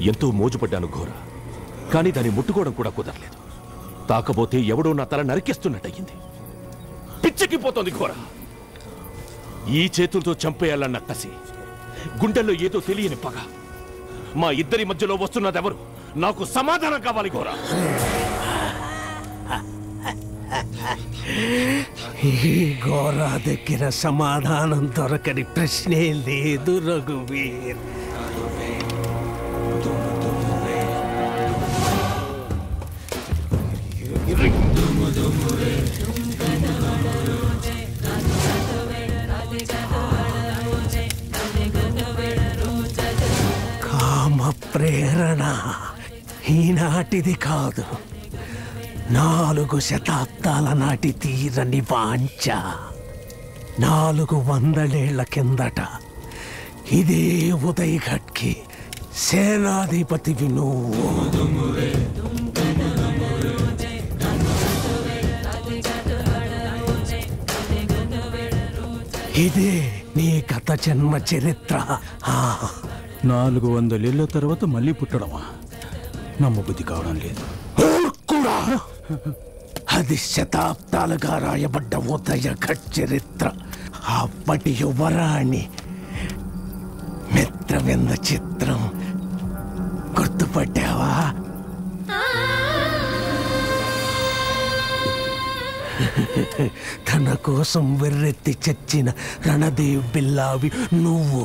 ఎంతో మోజుపడ్డాను ఘోర కానీ దాన్ని ముట్టుకోవడం కూడా కుదరలేదు తాకబోతే ఎవడో నా తల నరికేస్తున్నట్టయింది పిచ్చెక్కిపోతోంది ఘోర ఈ చేతులతో చంపేయాలన్న కసి గుండెల్లో ఏదో తెలియని పగ మా ఇద్దరి మధ్యలో వస్తున్నదెవరు నాకు సమాధానం కావాలి ఘోర ఈ ఘోర దగ్గర సమాధానం దొరకని ప్రశ్నే లేదు రఘువీర్ కామ ప్రేరణ ఈనాటిది కాదు నాలుగు శతాబ్దాల నాటి తీరని వాంఛ నాలుగు వందలేళ్ల కిందట ఇదే ఉదయఘట్కి సేనాధిపతివి నువ్వు ఇదే నీ గత జన్మ చరిత్ర ఆ నాలుగు వందలేళ్ల తర్వాత మళ్ళీ పుట్టడమా నమ్మబుద్ధి కావడం లేదు కూడా అది శతాబ్దాలుగా రాయబడ్డ ఉదయ ఘట్ చరిత్ర అప్పటి యువరాణి మిత్రవింద చిత్రం గుర్తుపట్టావా తన కోసం వెర్రెత్తి చచ్చిన రణదేవ్ బిల్లావి నువ్వు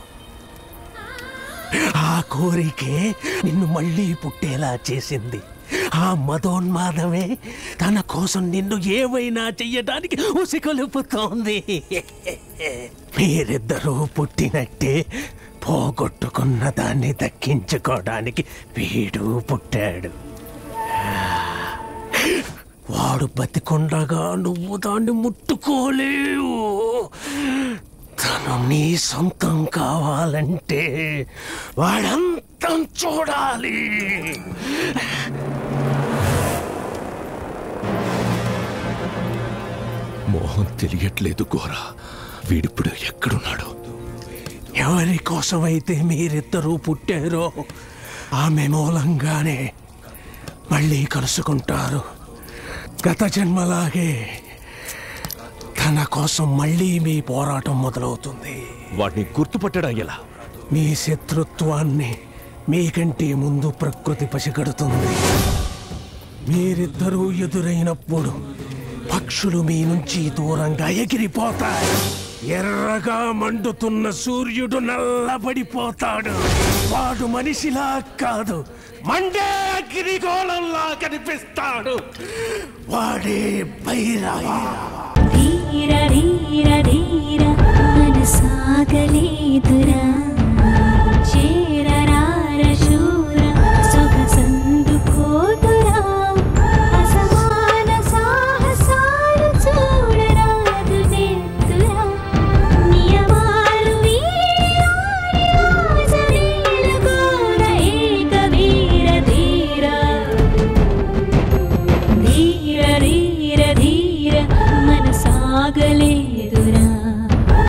ఆ కోరికే నిన్ను మళ్ళీ పుట్టేలా చేసింది ఆ మదోన్మాదమే తన కోసం నిన్ను ఏమైనా చెయ్యడానికి ఉసికొలుపుతోంది మీరిద్దరూ పుట్టినట్టే పోగొట్టుకున్న దాన్ని దక్కించుకోవడానికి వీడు పుట్టాడు వాడు బతికొండగా నువ్వు దాన్ని ముట్టుకోలేవు తను నీ సొంతం కావాలంటే వాడంతం చూడాలి మోహం తెలియట్లేదు ఘోర వీడిప్పుడు ఎక్కడున్నాడు ఎవరి కోసమైతే మీరిద్దరూ పుట్టారో ఆమె మూలంగానే మళ్ళీ కలుసుకుంటారు గత జన్మలాగే తన కోసం మళ్ళీ మీ పోరాటం మొదలవుతుంది వాడిని గుర్తుపట్టడం ఎలా మీ శత్రుత్వాన్ని మీకంటే ముందు ప్రకృతి పసిగడుతుంది మీరిద్దరూ ఎదురైనప్పుడు పక్షులు మీ నుంచి దూరంగా ఎగిరిపోతాయి ఎర్రగా మండుతున్న సూర్యుడు నల్లబడిపోతాడు వాడు మనిషిలా కాదు మండే అగ్నిగోళంలా కనిపిస్తాడు వాడే బైరాయి ధీర ధీర ధీర మనసాగలేదురా